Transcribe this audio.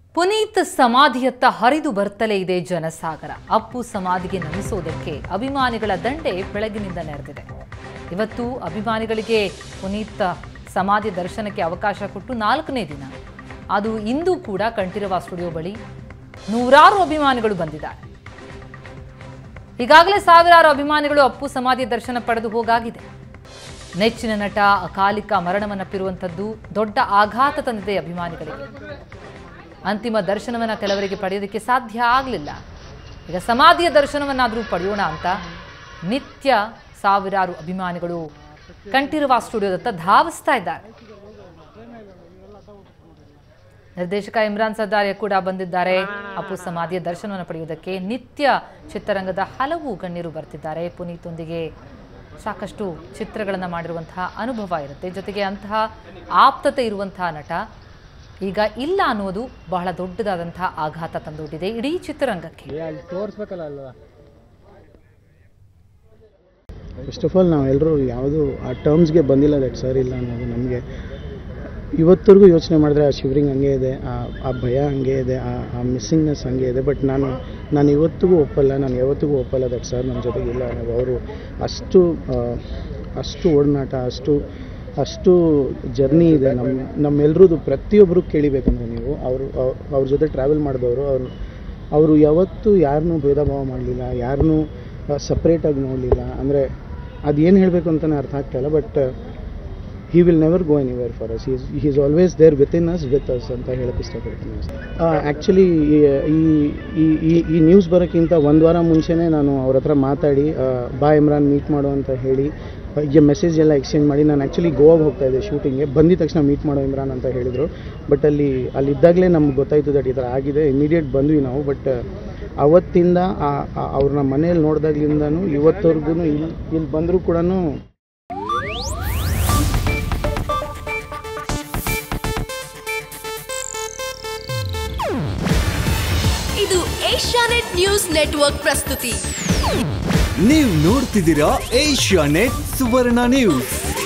ಪುನೀತ್ ಸಮಾಧಿಯತ್ತ ಹರಿದು ಬರ್ತಲೇ ಇದೆ ಜನಸಾಗರ ಅಪ್ಪು ಸಮಾಧಿಗೆ ನಮಿಸೋದಕ್ಕೆ ಅಭಿಮಾನಿಗಳ ದಂಡೆ ಬೆಳಗಿನಿಂದ ನೆರೆದಿದೆ ಇವತ್ತು ಅಭಿಮಾನಿಗಳಿಗೆ ಪುನೀತ್ ಸಮಾಧಿ ದರ್ಶನಕ್ಕೆ ಅವಕಾಶ ಕೊಟ್ಟು ನಾಲ್ಕನೇ ದಿನ ಅದು ಇಂದು ಕೂಡ ಕಂಠೀರವ ಸ್ಟುಡಿಯೋ ಬಳಿ ನೂರಾರು ಅಭಿಮಾನಿಗಳು ಬಂದಿದ್ದಾರೆ ಈಗಾಗಲೇ ಸಾವಿರಾರು ಅಭಿಮಾನಿಗಳು ಅಪ್ಪು ಸಮಾಧಿ ದರ್ಶನ ಪಡೆದು ಹೋಗಾಗಿದೆ ನೆಚ್ಚಿನ ನಟ ಅಕಾಲಿಕ ಮರಣವನ್ನಪ್ಪಿರುವಂಥದ್ದು ದೊಡ್ಡ ಆಘಾತ ತಂದಿದೆ ಅಭಿಮಾನಿಗಳಿಗೆ ಅಂತಿಮ ದರ್ಶನವನ್ನು ಕೆಲವರಿಗೆ ಪಡೆಯೋದಕ್ಕೆ ಸಾಧ್ಯ ಆಗಲಿಲ್ಲ ಈಗ ಸಮಾಧಿಯ ದರ್ಶನವನ್ನಾದರೂ ಪಡೆಯೋಣ ಅಂತ ನಿತ್ಯ ಸಾವಿರಾರು ಅಭಿಮಾನಿಗಳು ಕಂಠೀರವ ಸ್ಟುಡಿಯೋದತ್ತ ಧಾವಿಸ್ತಾ ಇದ್ದಾರೆ ನಿರ್ದೇಶಕ ಇಮ್ರಾನ್ ಸರ್ದಾರಿಯ ಕೂಡ ಬಂದಿದ್ದಾರೆ ಅಪ್ಪು ಸಮಾಧಿಯ ದರ್ಶನವನ್ನು ಪಡೆಯುವುದಕ್ಕೆ ನಿತ್ಯ ಚಿತ್ರರಂಗದ ಹಲವು ಗಣ್ಯರು ಬರ್ತಿದ್ದಾರೆ ಪುನೀತೊಂದಿಗೆ ಸಾಕಷ್ಟು ಚಿತ್ರಗಳನ್ನು ಮಾಡಿರುವಂತಹ ಅನುಭವ ಇರುತ್ತೆ ಜೊತೆಗೆ ಅಂತಹ ಆಪ್ತತೆ ಇರುವಂತಹ ನಟ ಈಗ ಇಲ್ಲ ಅನ್ನೋದು ಬಹಳ ದೊಡ್ಡದಾದಂತಹ ಆಘಾತ ತಂದೊಡ್ಡಿದೆ ಇಡೀ ಚಿತ್ರರಂಗಕ್ಕೆ ಅಲ್ಲಿ ತೋರಿಸ್ಬೇಕಲ್ಲ ಅಲ್ವಾ ಫಸ್ಟ್ ಆಫ್ ಆಲ್ ನಾವೆಲ್ಲರೂ ಯಾವುದು ಆ ಟರ್ಮ್ಸ್ಗೆ ಬಂದಿಲ್ಲ ದಟ್ ಸರ್ ಇಲ್ಲ ಅನ್ನೋದು ನಮಗೆ ಇವತ್ತರೆಗೂ ಯೋಚನೆ ಮಾಡಿದ್ರೆ ಆ ಶಿವರಿಂಗ್ ಹಂಗೆ ಇದೆ ಆ ಆ ಭಯ ಹಂಗೆ ಇದೆ ಆ ಆ ಮಿಸ್ಸಿಂಗ್ನೆಸ್ ಹಂಗೆ ಇದೆ ಬಟ್ ನಾನು ನಾನು ಇವತ್ತಿಗೂ ಒಪ್ಪಲ್ಲ ನಾನು ಯಾವತ್ತಿಗೂ ಒಪ್ಪಲ್ಲ ದಟ್ ಸರ್ ನಮ್ಮ ಜೊತೆಗೆ ಇಲ್ಲ ಅನ್ನೋದು ಅವರು ಅಷ್ಟು ಆ, ಅಷ್ಟು ಒಡನಾಟ ಅಷ್ಟು ಅಷ್ಟು ಜರ್ನಿ ಇದೆ ನಮ್ಮ ನಮ್ಮೆಲ್ರದ್ದು ಪ್ರತಿಯೊಬ್ಬರು ಕೇಳಿಬೇಕಂದ್ರೆ ನೀವು ಅವರು ಅವ್ರ ಜೊತೆ ಟ್ರಾವೆಲ್ ಮಾಡಿದವರು ಅವರು ಅವರು ಯಾವತ್ತೂ ಯಾರನ್ನೂ ಭೇದ ಭಾವ ಮಾಡಲಿಲ್ಲ ಯಾರನ್ನೂ ಸಪ್ರೇಟಾಗಿ ನೋಡಲಿಲ್ಲ ಅಂದರೆ ಅದೇನು ಹೇಳಬೇಕು ಅಂತಲೇ ಅರ್ಥ ಆಗ್ತಾಯಿಲ್ಲ but he will never go anywhere for us is is always there with in us with us ಅಂತ ಹೇಳಕ್ಕೆ ಇಷ್ಟಪಡ್ತೀನಿ ಆ್ಯಕ್ಚುಲಿ ಈ ಈ ಈ ಈ ನ್ಯೂಸ್ ಬರೋಕ್ಕಿಂತ ಒಂದು ವಾರ ಮುಂಚೆನೇ ನಾನು ಅವ್ರ ಹತ್ರ ಮಾತಾಡಿ ಆ, ಬಾ ಇಮ್ರಾನ್ ಮೀಟ್ ಮಾಡು ಅಂತ ಹೇಳಿ ಈ ಮೆಸೇಜ್ ಎಲ್ಲ ಎಕ್ಸ್ಚೇಂಜ್ ಮಾಡಿ ನಾನು ಆ್ಯಕ್ಚುಲಿ ಗೋವಾಗೆ ಹೋಗ್ತಾ ಇದ್ದೆ ಶೂಟಿಂಗ್ಗೆ ಬಂದಿದ ತಕ್ಷಣ ಮೀಟ್ ಮಾಡೋ ಇಮ್ರಾನ್ ಅಂತ ಹೇಳಿದರು ಬಟ್ ಅಲ್ಲಿ ಅಲ್ಲಿದ್ದಾಗಲೇ ನಮ್ಗೆ ಗೊತ್ತಾಯಿತು ದಟ್ ಈ ಥರ ಆಗಿದೆ ಇಮಿಡಿಯೇಟ್ ಬಂದ್ವಿ ನಾವು ಬಟ್ ಅವತ್ತಿಂದ ಆ- ಆ- ಅವ್ರನ್ನ ಮನೇಲಿ ನೋಡಿದಾಗ್ಲಿಂದನೂ ಇವತ್ತವರೆಗೂ ಇಲ್ಲಿ ಇಲ್ಲಿ ಬಂದರೂ ಕೂಡ ಇದು ಏಷ್ಯಾನೆಟ್ ನ್ಯೂಸ್ ನೆಟ್ವರ್ಕ್ ಪ್ರಸ್ತುತಿ ನೀವು ನೋಡ್ತಿದ್ದೀರಾ ಏಷ್ಯಾ ನೆಟ್ ಸುವರ್ಣ ನ್ಯೂಸ್